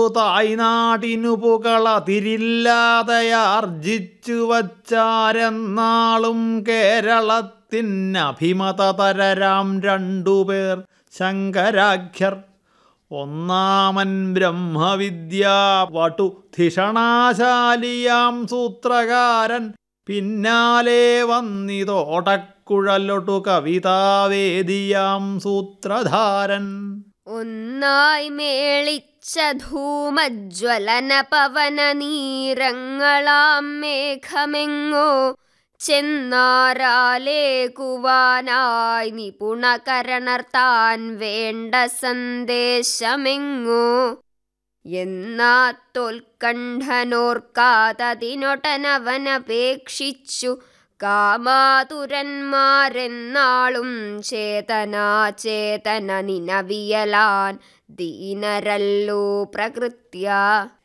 തായ്നാടിനു പുകളതിരില്ലാതെയാർജിച്ചു വച്ചാരെന്നാളും കേരളത്തിനഭിമതതരരാം രണ്ടുപേർ ശങ്കരാഖ്യർ ഒന്നാമൻ ബ്രഹ്മവിദ്യാ വടു ധിഷണാശാലിയാം സൂത്രകാരൻ പിന്നാലെ വന്നിതോടക്കുഴലൊട്ടു കവിതാവേദിയാം സൂത്രധാരൻ ഒന്നായി മേളിച്ച ധൂമജ്വലന പവന നീരങ്ങളാം മേഘമെങ്ങോ ചെന്നാരാലേക്കുവാനായി നിപുണകരണർത്താൻ വേണ്ട സന്ദേശമെങ്ങോ എന്നാ തോൽക്കണ്ഠനോർക്കാതതിനൊട്ടനവനപേക്ഷിച്ചു കാമാതുരന്മാരെന്നാളും ചേതനാചേതന നിനവിയലാൻ ദീനരല്ലോ പ്രകൃത്യ